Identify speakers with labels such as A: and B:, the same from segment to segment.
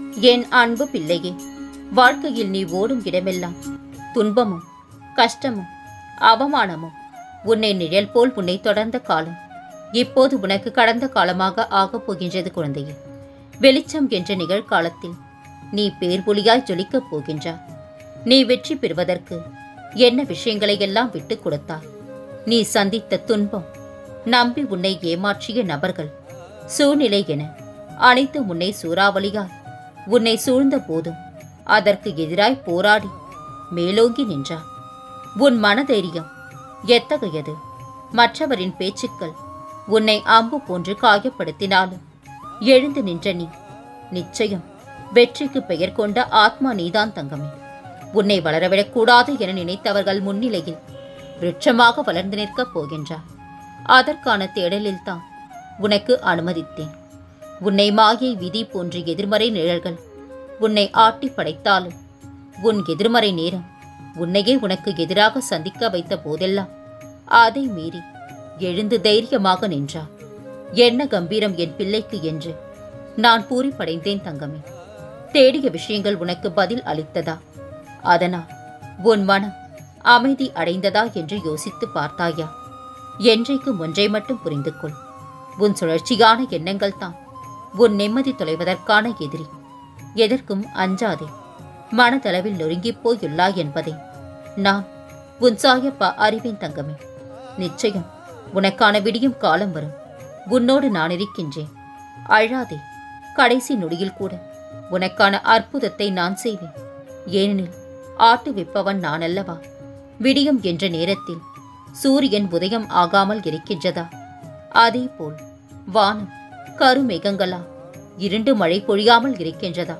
A: என் அன்பு பிள்ளையே வாழ்க்கையில் நீ ஓடும் இடமெல்லாம் துன்பமும் கஷ்டமும் அவமானமும் உன்னை நிழல் போல் உன்னை தொடர்ந்த காலம் இப்போது உனக்கு கடந்த காலமாக ஆகப் போகின்றது குழந்தையே வெளிச்சம் என்ற நிகழ்காலத்தில் நீ பேர்பொலியாய் ஜொலிக்கப் போகின்றாய் நீ வெற்றி பெறுவதற்கு என்ன விஷயங்களை எல்லாம் விட்டுக் கொடுத்தாய் நீ சந்தித்த துன்பம் நம்பி உன்னை ஏமாற்றிய நபர்கள் சூழ்நிலை என அனைத்து உன்னை சூறாவளியாய் உன்னை சூழ்ந்த போதும் அதற்கு எதிராய் போராடி மேலோங்கி நின்றார் உன் மனதைரியம் எத்தகையது மற்றவரின் பேச்சுக்கள் உன்னை அம்பு போன்று காயப்படுத்தினாலும் எழுந்து நின்ற நீ நிச்சயம் வெற்றிக்கு பெயர் கொண்ட ஆத்மா நீதான் தங்கமே உன்னை வளரவிடக்கூடாது என நினைத்தவர்கள் முன்னிலையில் விருட்சமாக வளர்ந்து நிற்கப் போகின்றார் அதற்கான தேடலில்தான் உனக்கு அனுமதித்தேன் உன்னை மாயை விதி போன்ற எதிர்மறை நிழல்கள் உன்னை ஆட்டி படைத்தாலும் உன் எதிர்மறை நேரம் உன்னையே உனக்கு எதிராக சந்திக்க வைத்த போதெல்லாம் அதை மீறி எழுந்து தைரியமாக நின்றார் என்ன கம்பீரம் என் பிள்ளைக்கு என்று நான் பூரிப்படைந்தேன் தங்கமே தேடிய விஷயங்கள் உனக்கு பதில் அளித்ததா அதனால் உன் மனம் அமைதி அடைந்ததா என்று யோசித்து பார்த்தாயா என்றைக்கும் ஒன்றை மட்டும் புரிந்து கொள் உன் சுழற்சியான எண்ணங்கள் தான் உன் நிம்மதி தொலைவதற்கான எதிரி எதற்கும் அஞ்சாதே மனதளவில் நொறுங்கிப் போயுள்ளாய் என்பதை நான் உன் சாயப்பா அறிவேன் தங்கமே நிச்சயம் உனக்கான விடியும் காலம் வரும் உன்னோடு நான் இருக்கின்றேன் அழாதே கடைசி நொடியில் கூட உனக்கான அற்புதத்தை நான் செய்வேன் ஏனெனில் ஆட்டு விப்பவன் நான் அல்லவா விடியும் என்ற நேரத்தில் சூரியன் உதயம் ஆகாமல் இருக்கின்றதா அதேபோல் வானம் கருமேகங்களா இருண்டு மழை பொழியாமல் இருக்கின்றதா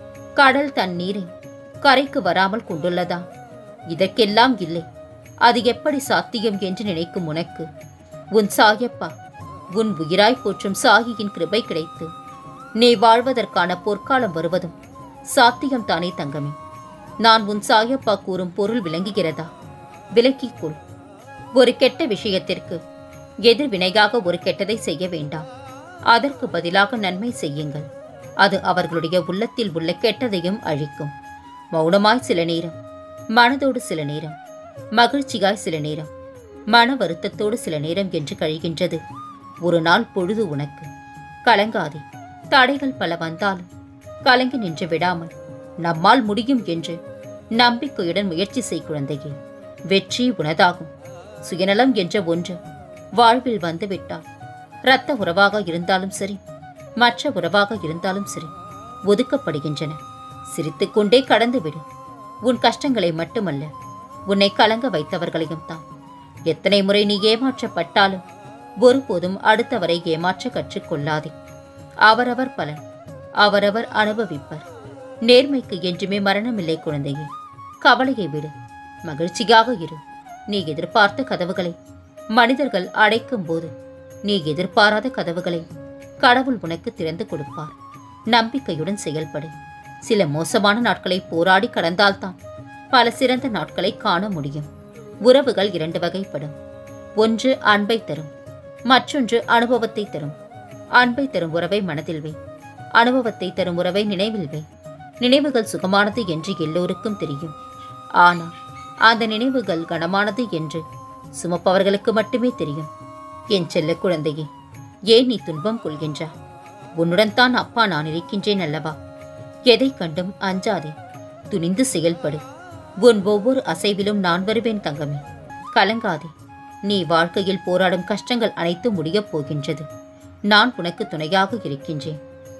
A: கடல் தன் நீரை கரைக்கு வராமல் கொண்டுள்ளதா இதற்கெல்லாம் இல்லை அது எப்படி சாத்தியம் என்று நினைக்கும் உனக்கு உன் சாயப்பா உன் உயிராய் போற்றும் சாகியின் கிருபை கிடைத்து நீ வாழ்வதற்கான பொற்காலம் வருவதும் சாத்தியம் தானே தங்கமே நான் உன் சாயப்பா கூறும் பொருள் விளங்குகிறதா விலக்கிக் கொள் ஒரு கெட்ட விஷயத்திற்கு எதிர்வினையாக ஒரு கெட்டதை செய்ய வேண்டாம் அதற்கு பதிலாக நன்மை செய்யுங்கள் அது அவர்களுடைய உள்ளத்தில் உள்ள கெட்டதையும் அழிக்கும் மௌனமாய் சில நேரம் மனதோடு சில நேரம் மகிழ்ச்சியாய் சில நேரம் மன வருத்தத்தோடு சில நேரம் என்று கழிகின்றது ஒரு நாள் பொழுது உனக்கு கலங்காதே தடைகள் பல வந்தாலும் கலங்கி நின்று விடாமல் நம்மால் முடியும் என்று நம்பிக்கையுடன் முயற்சி செய் குழந்தையே வெற்றி உனதாகும் சுயநலம் என்ற ஒன்று வாழ்வில் வந்துவிட்டால் இரத்த உறவாக இருந்தாலும் சரி மற்ற உறவாக இருந்தாலும் சரி ஒதுக்கப்படுகின்றன சிரித்துக்கொண்டே கடந்துவிடு உன் கஷ்டங்களை மட்டுமல்ல உன்னை கலங்க வைத்தவர்களையும் தான் எத்தனை முறை நீ ஏமாற்றப்பட்டாலும் ஒருபோதும் அடுத்தவரை ஏமாற்ற கற்றுக்கொள்ளாதே அவரவர் பலன் அவரவர் அனுபவிப்பர் நேர்மைக்கு என்றுமே மரணமில்லை குழந்தையே கவலையை விடு மகிழ்ச்சியாக இரு நீ எதிர்பார்த்த கதவுகளை மனிதர்கள் அடைக்கும் போது நீ எதிர்பாராத கதவுகளை கடவுள் உனக்கு திறந்து கொடுப்பார் நம்பிக்கையுடன் செயல்படு சில மோசமான நாட்களை போராடி கடந்தால்தான் பல சிறந்த நாட்களை காண முடியும் உறவுகள் இரண்டு வகைப்படும் ஒன்று அன்பை தரும் மற்றொன்று அனுபவத்தை தரும் அன்பை தரும் உறவை மனதில் வை அனுபவத்தை தரும் உறவை நினைவில் வை நினைவுகள் சுகமானது என்று எல்லோருக்கும் தெரியும் ஆனால் அந்த நினைவுகள் கனமானது என்று சுமப்பவர்களுக்கு மட்டுமே தெரியும் என் செல்ல குழந்தையே ஏன் நீ துன்பம் கொள்கின்றா உன்னுடன் தான் அப்பா நான் இருக்கின்றேன் அல்லவா எதை கண்டும் அஞ்சாதே துணிந்து செயல்படு உன் ஒவ்வொரு அசைவிலும் நான் வருவேன் தங்கமே கலங்காதே நீ வாழ்க்கையில் போராடும் கஷ்டங்கள் அனைத்தும் முடியப் போகின்றது நான் உனக்கு துணையாக இருக்கின்றேன்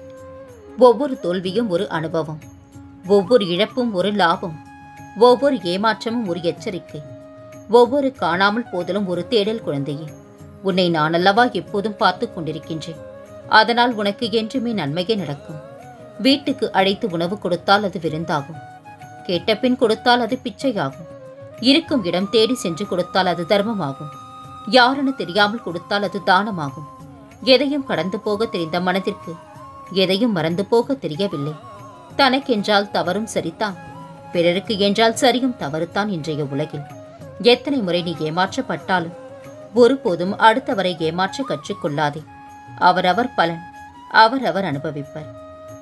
A: ஒவ்வொரு தோல்வியும் ஒரு அனுபவம் ஒவ்வொரு இழப்பும் ஒரு லாபம் ஒவ்வொரு ஏமாற்றமும் ஒரு எச்சரிக்கை ஒவ்வொரு காணாமல் போதலும் ஒரு தேடல் குழந்தையே உன்னை நான் அல்லவா எப்போதும் பார்த்து கொண்டிருக்கின்றேன் அதனால் உனக்கு என்றுமே நன்மையே நடக்கும் வீட்டுக்கு அழைத்து உணவு கொடுத்தால் அது விருந்தாகும் கேட்ட பின் கொடுத்தால் அது பிச்சையாகும் இருக்கும் இடம் தேடி சென்று கொடுத்தால் அது தர்மமாகும் யாரென தெரியாமல் கொடுத்தால் அது தானமாகும் எதையும் கடந்து போக தெரிந்த மனதிற்கு எதையும் மறந்து போக தெரியவில்லை தனக்கென்றால் தவறும் சரிதான் பிறருக்கு என்றால் சரியும் தவறுதான் இன்றைய உலகில் எத்தனை முறை நீ ஏமாற்றப்பட்டாலும் ஒருபோதும் அடுத்தவரை ஏமாற்ற கற்றுக்கொள்ளாதே அவரவர் பலன் அவரவர் அனுபவிப்பர்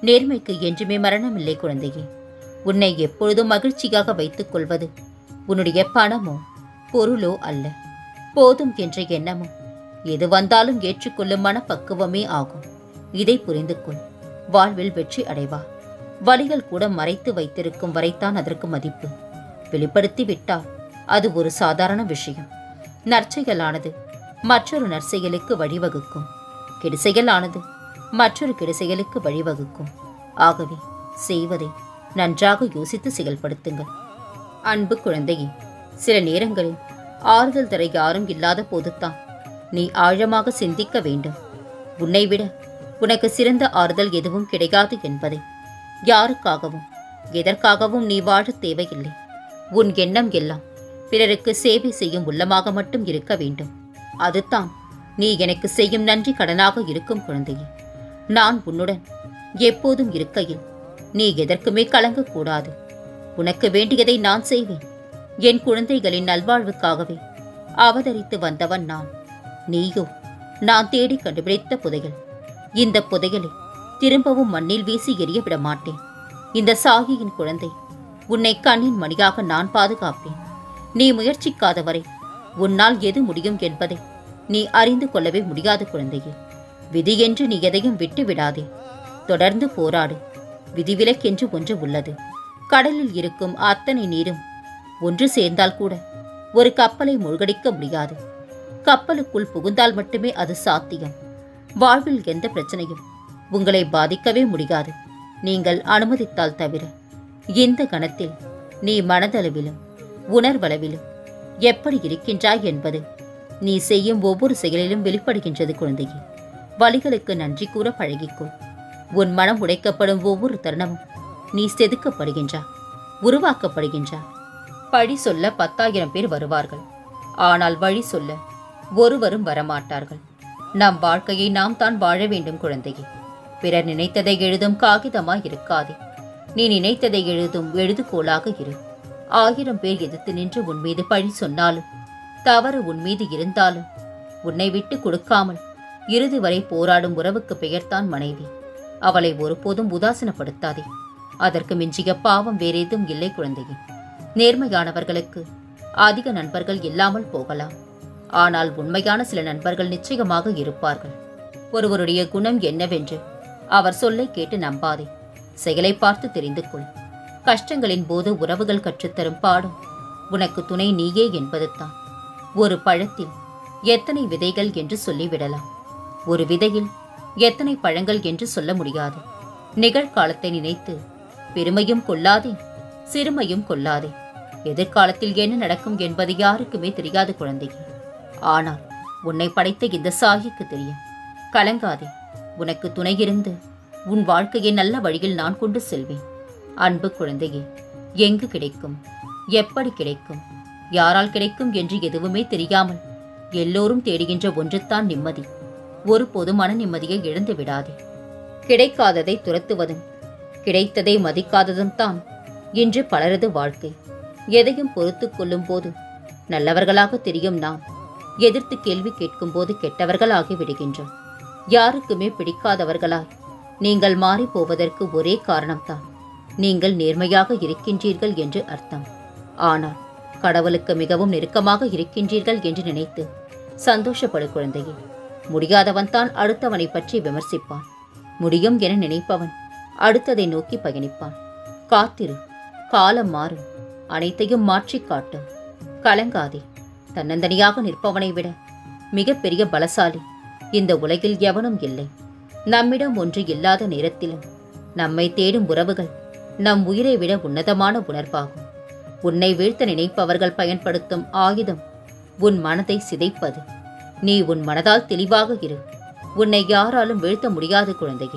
A: நேர்மைக்கு என்றுமே மரணமில்லை குழந்தையே உன்னை எப்பொழுதும் மகிழ்ச்சியாக வைத்துக் கொள்வது உன்னுடைய பணமோ பொருளோ அல்ல போதும் என்ற எண்ணமும் எது வந்தாலும் ஏற்றுக்கொள்ளும் மனப்பக்குவமே ஆகும் இதை புரிந்து கொள் வாழ்வில் வெற்றி அடைவா வழிகள் கூட மறைத்து வைத்திருக்கும் வரைத்தான் அதற்கு மதிப்பு வெளிப்படுத்தி விட்டால் அது ஒரு சாதாரண விஷயம் நற்செயலானது மற்றொரு நற்செயலுக்கு வழிவகுக்கும் கெடுசெயலானது மற்றொரு கெடுசெயலுக்கு வழிவகுக்கும் ஆகவே செய்வதை நன்றாக யோசித்து செயல்படுத்துங்கள் அன்பு குழந்தையே சில நேரங்களில் ஆறுதல் தர யாரும் இல்லாத போதுதான் நீ ஆழமாக சிந்திக்க வேண்டும் உன்னை விட உனக்கு சிறந்த ஆறுதல் எதுவும் கிடையாது என்பதை யாருக்காகவும் எதற்காகவும் நீ வாழத் தேவையில்லை உன் எண்ணம் எல்லாம் பிறருக்கு சேவை செய்யும் உள்ளமாக மட்டும் இருக்க வேண்டும் அதுதான் நீ எனக்கு செய்யும் நன்றி கடனாக இருக்கும் குழந்தையே நான் உன்னுடன் எப்போதும் இருக்கையில் நீ எதற்குமே கலங்கக்கூடாது உனக்கு வேண்டியதை நான் செய்வேன் என் குழந்தைகளின் நல்வாழ்வுக்காகவே அவதரித்து வந்தவன் நான் நீயோ நான் தேடி கண்டுபிடித்த புதையல் இந்த புதையலை திரும்பவும் மண்ணில் வீசி எறிய விட மாட்டேன் இந்த சாகியின் குழந்தை உன்னை கண்ணின் மணியாக நான் பாதுகாப்பேன் நீ முயற்சிக்காத வரை உன்னால் எது முடியும் என்பதை நீ அறிந்து கொள்ளவே முடியாது குழந்தையே விதி என்று நீ எதையும் விட்டு விடாதே தொடர்ந்து போராடு விதிவிலக்கென்று ஒன்று உள்ளது கடலில் இருக்கும் அத்தனை நீரும் ஒன்று சேர்ந்தால் கூட ஒரு கப்பலை மூழ்கடிக்க முடியாது கப்பலுக்குள் புகுந்தால் மட்டுமே அது சாத்தியம் வாழ்வில் எந்த பிரச்சனையும் உங்களை பாதிக்கவே முடியாது நீங்கள் அனுமதித்தால் தவிர இந்த கணத்தில் நீ மனதளவிலும் உணர்வளவிலும் எப்படி இருக்கின்றாய் என்பது நீ செய்யும் ஒவ்வொரு செயலிலும் வெளிப்படுகின்றது குழந்தையே வலிகளுக்கு நன்றி கூற பழகிக்கொள் உன் மனம் உடைக்கப்படும் ஒவ்வொரு தருணமும் நீ செதுக்கப்படுகின்றா உருவாக்கப்படுகின்றா பழி சொல்ல பத்தாயிரம் பேர் வருவார்கள் ஆனால் வழி சொல்ல ஒருவரும் வரமாட்டார்கள் நம் வாழ்க்கையை நாம் தான் வாழ வேண்டும் குழந்தையே பிறர் நினைத்ததை எழுதும் காகிதமாய் இருக்காதே நீ நினைத்ததை எழுதும் எழுதுகோலாக இரு ஆயிரம் பேர் எதிர்த்து நின்று உன் மீது பழி சொன்னாலும் தவறு உன் மீது இருந்தாலும் உன்னை விட்டு கொடுக்காமல் இறுதி வரை போராடும் உறவுக்கு பெயர்தான் மனைவி அவளை ஒருபோதும் உதாசீனப்படுத்தாதே அதற்கு மிஞ்சிய பாவம் வேறேதும் இல்லை குழந்தையே நேர்மையானவர்களுக்கு அதிக நண்பர்கள் இல்லாமல் போகலாம் ஆனால் உண்மையான சில நண்பர்கள் நிச்சயமாக இருப்பார்கள் ஒருவருடைய குணம் என்னவென்று அவர் சொல்லை கேட்டு நம்பாதே செயலை பார்த்து தெரிந்து கொள் கஷ்டங்களின் போது உறவுகள் கற்றுத்தரும் பாடம் உனக்கு துணை நீயே என்பதுதான் ஒரு பழத்தில் எத்தனை விதைகள் என்று சொல்லிவிடலாம் ஒரு விதையில் எத்தனை பழங்கள் என்று சொல்ல முடியாது நிகழ்காலத்தை நினைத்து பெருமையும் கொள்ளாதே சிறுமையும் கொள்ளாதே எதிர்காலத்தில் என்ன நடக்கும் என்பது யாருக்குமே தெரியாது குழந்தையே ஆனால் உன்னை படைத்த இந்த சாகிக்கு தெரியும் கலங்காதே உனக்கு துணை இருந்து உன் வாழ்க்கையை நல்ல வழியில் நான் கொண்டு செல்வேன் அன்பு குழந்தையே எங்கு கிடைக்கும் எப்படி கிடைக்கும் யாரால் கிடைக்கும் என்று எதுவுமே தெரியாமல் எல்லோரும் தேடுகின்ற ஒன்றுதான் நிம்மதி ஒருபோதும் மன நிம்மதியை இழந்து விடாதே கிடைக்காததை துரத்துவதும் கிடைத்ததை மதிக்காததும் தான் இன்று பலரது வாழ்க்கை எதையும் பொறுத்து கொள்ளும் போது நல்லவர்களாக தெரியும் நாம் எதிர்த்து கேள்வி கேட்கும் போது கெட்டவர்களாகி விடுகின்றோம் யாருக்குமே பிடிக்காதவர்களாய் நீங்கள் மாறி போவதற்கு ஒரே காரணம்தான் நீங்கள் நேர்மையாக இருக்கின்றீர்கள் என்று அர்த்தம் ஆனால் கடவுளுக்கு மிகவும் நெருக்கமாக இருக்கின்றீர்கள் என்று நினைத்து சந்தோஷப்படு குழந்தையே முடியாதவன் தான் அடுத்தவனை பற்றி விமர்சிப்பான் முடியும் என நினைப்பவன் அடுத்ததை நோக்கி பயணிப்பான் காத்திரு காலம் மாறும் அனைத்தையும் மாற்றிக் காட்டும் கலங்காதே தன்னந்தனியாக நிற்பவனை விட மிகப்பெரிய பலசாலி இந்த உலகில் எவனும் இல்லை நம்மிடம் ஒன்று இல்லாத நேரத்திலும் நம்மை தேடும் உறவுகள் நம் உயிரை விட உன்னதமான உணர்வாகும் உன்னை வீழ்த்த நினைப்பவர்கள் பயன்படுத்தும் ஆயுதம் உன் மனதை சிதைப்பது நீ உன் மனதால் தெளிவாக இரு உன்னை யாராலும் வீழ்த்த முடியாது குழந்தையே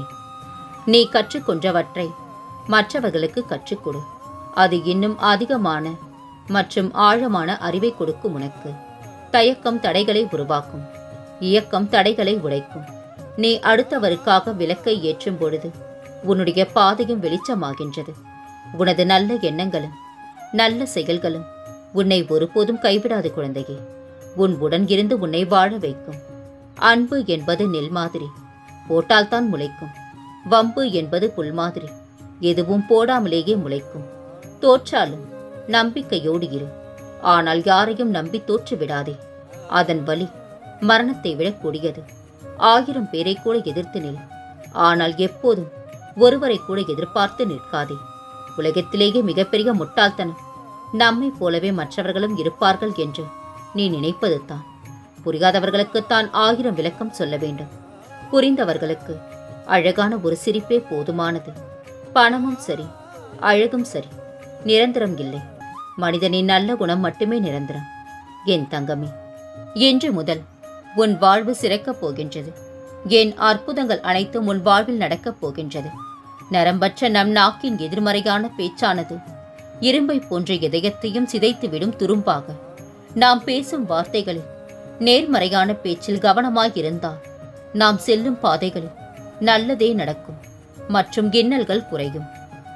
A: நீ கற்றுக்கொண்டவற்றை மற்றவர்களுக்கு கற்றுக் கொடு அது இன்னும் அதிகமான மற்றும் ஆழமான அறிவை கொடுக்கும் உனக்கு தயக்கம் தடைகளை உருவாக்கும் இயக்கம் தடைகளை உடைக்கும் நீ அடுத்தவருக்காக விளக்கை ஏற்றும் பொழுது உன்னுடைய பாதையும் வெளிச்சமாகின்றது உனது நல்ல எண்ணங்களும் நல்ல செயல்களும் உன்னை ஒருபோதும் கைவிடாது குழந்தையே உன் உடன் இருந்து உன்னை வாழ வைக்கும் அன்பு என்பது நெல் மாதிரி போட்டால்தான் முளைக்கும் வம்பு என்பது புல் மாதிரி எதுவும் போடாமலேயே முளைக்கும் தோற்றாலும் நம்பிக்கையோடு இரு ஆனால் யாரையும் நம்பி தோற்று விடாதே அதன் வலி மரணத்தை விட கொடியது ஆயிரம் பேரை கூட எதிர்த்து நில் ஆனால் எப்போதும் ஒருவரை கூட எதிர்பார்த்து நிற்காதே உலகத்திலேயே மிகப்பெரிய முட்டாள்தனம் நம்மை போலவே மற்றவர்களும் இருப்பார்கள் என்று நீ நினைப்பது தான் புரியாதவர்களுக்குத்தான் ஆயிரம் விளக்கம் சொல்ல வேண்டும் புரிந்தவர்களுக்கு அழகான ஒரு சிரிப்பே போதுமானது பணமும் சரி அழகும் சரி நிரந்தரம் இல்லை மனிதனின் நல்ல குணம் மட்டுமே நிரந்தரம் என் தங்கமே இன்று முதல் உன் வாழ்வு சிறக்கப் போகின்றது என் அற்புதங்கள் அனைத்தும் உன் வாழ்வில் நடக்கப் போகின்றது நரம்பற்ற நம் நாக்கின் எதிர்மறையான பேச்சானது இரும்பை போன்ற இதயத்தையும் சிதைத்துவிடும் துரும்பாக நாம் பேசும் வார்த்தைகளில் நேர்மறையான பேச்சில் கவனமாயிருந்தால் நாம் செல்லும் பாதைகளில் நல்லதே நடக்கும் மற்றும் இன்னல்கள் குறையும்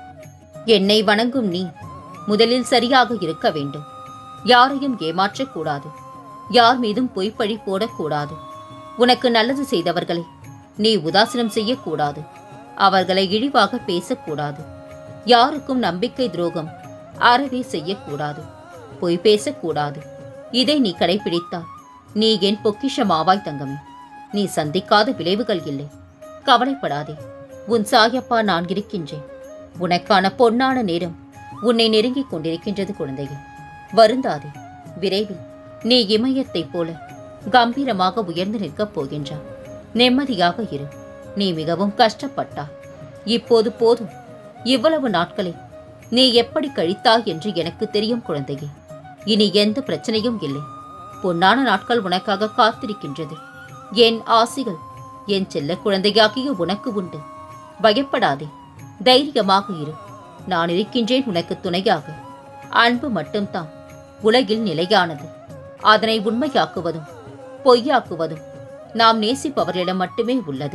A: என்னை வணங்கும் நீ முதலில் சரியாக இருக்க வேண்டும் யாரையும் ஏமாற்றக்கூடாது யார் மீதும் பொய்ப்பழி போடக்கூடாது உனக்கு நல்லது செய்தவர்களை நீ உதாசீனம் செய்யக்கூடாது அவர்களை இழிவாக பேசக்கூடாது யாருக்கும் நம்பிக்கை துரோகம் அறவே செய்யக்கூடாது பொய் பேசக்கூடாது இதை நீ கடைபிடித்தால் நீ என் பொக்கிஷமாவாய் தங்கமே நீ சந்திக்காத விளைவுகள் இல்லை கவலைப்படாதே உன் சாயப்பா நான் இருக்கின்றேன் உனக்கான பொன்னான நேரம் உன்னை நெருங்கிக் கொண்டிருக்கின்றது குழந்தையே வருந்தாதே விரைவில் நீ இமயத்தைப் போல கம்பீரமாக உயர்ந்து நிற்கப் போகின்றாய் நிம்மதியாக இரு நீ மிகவும் கஷ்டப்பட்டாய் இப்போது போதும் இவ்வளவு நாட்களை நீ எப்படி கழித்தாய் என்று எனக்கு தெரியும் குழந்தையே இனி எந்த பிரச்சனையும் இல்லை பொன்னான நாட்கள் உனக்காக காத்திருக்கின்றது என் ஆசிகள் என் செல்ல குழந்தையாகிய உனக்கு உண்டு பயப்படாதே தைரியமாக இரு நான் இருக்கின்றேன் உனக்கு துணையாக அன்பு மட்டும்தான் உலகில் நிலையானது அதனை உண்மையாக்குவதும் பொய்யாக்குவதும் நாம் நேசிப்பவர்களிடம் மட்டுமே உள்ளது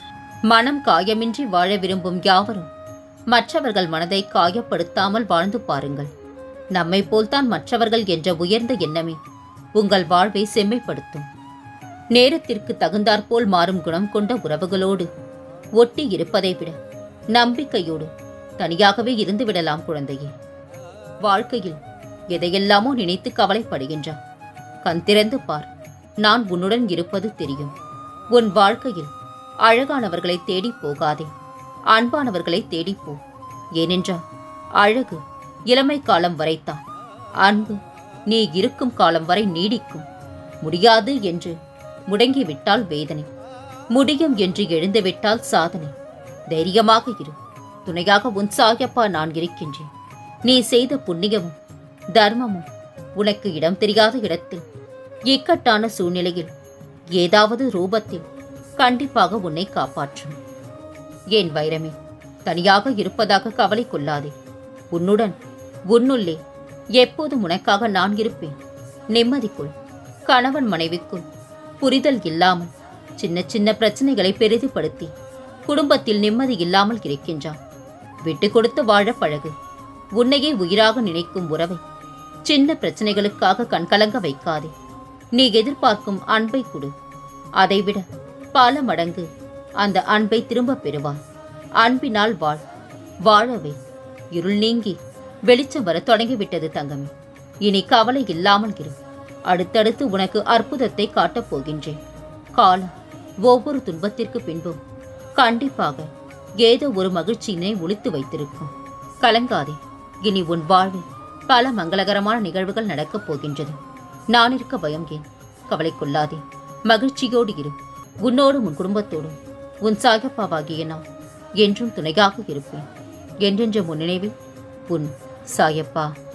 A: மனம் காயமின்றி வாழ விரும்பும் யாவரும் மற்றவர்கள் மனதை காயப்படுத்தாமல் வாழ்ந்து பாருங்கள் நம்மை போல்தான் மற்றவர்கள் என்ற உயர்ந்த எண்ணமே உங்கள் வாழ்வை செம்மைப்படுத்தும் நேரத்திற்கு தகுந்தாற்போல் மாறும் குணம் கொண்ட உறவுகளோடு ஒட்டி இருப்பதை விட நம்பிக்கையோடு தனியாகவே இருந்து விடலாம் குழந்தையே வாழ்க்கையில் எதையெல்லாமோ நினைத்து கவலைப்படுகின்றான் கண் திறந்து பார் நான் உன்னுடன் இருப்பது தெரியும் உன் வாழ்க்கையில் அழகானவர்களை தேடி போகாதே அன்பானவர்களை தேடிப் போ ஏனென்றால் அழகு இளமை காலம் வரைத்தான் அன்பு நீ இருக்கும் காலம் வரை நீடிக்கும் முடியாது என்று முடங்கிவிட்டால் வேதனை முடியும் என்று எழுந்துவிட்டால் சாதனை தைரியமாக இரு துணையாக உன் சாயப்பா நான் இருக்கின்றேன் நீ செய்த புண்ணியமும் தர்மமும் உனக்கு இடம் தெரியாத இடத்தில் இக்கட்டான சூழ்நிலையில் ஏதாவது ரூபத்தில் கண்டிப்பாக உன்னை காப்பாற்றும் ஏன் வைரமே தனியாக இருப்பதாக கவலை கொள்ளாதே உன்னுடன் உன்னுள்ளே எப்போதும் உனக்காக நான் இருப்பேன் நிம்மதிக்குள் கணவன் மனைவிக்குள் புரிதல் இல்லாமல் சின்ன சின்ன பிரச்சனைகளை பெரிதுபடுத்தி குடும்பத்தில் நிம்மதி இல்லாமல் இருக்கின்றான் விட்டு கொடுத்து வாழ பழகு உன்னையே உயிராக நினைக்கும் உறவை சின்ன பிரச்சனைகளுக்காக கண்கலங்க வைக்காதே நீ எதிர்பார்க்கும் அன்பை கொடு அதைவிட பல மடங்கு அந்த அன்பை திரும்பப் பெறுவார் அன்பினால் வாழ் வாழவே இருள் நீங்கி வெளிச்சம் வர தொடங்கிவிட்டது தங்கமே இனி கவலை இல்லாமல் இரு அடுத்தடுத்து உனக்கு அற்புதத்தை காட்டப் போகின்றேன் காலம் ஒவ்வொரு துன்பத்திற்கு பின்பும் கண்டிப்பாக ஏதோ ஒரு மகிழ்ச்சியினை ஒளித்து வைத்திருக்கும் கலங்காதே இனி உன் வாழ்வில் பல மங்களகரமான நிகழ்வுகள் நடக்கப் போகின்றது நான் இருக்க பயம் ஏன் கவலை கொள்ளாதே மகிழ்ச்சியோடு இரு உன்னோடும் உன் குடும்பத்தோடும் உன் சாயப்பாவாகிய நான் என்றும் துணையாக இருப்பேன் என்றென்ற முன் நினைவில் உன் சாயப்பா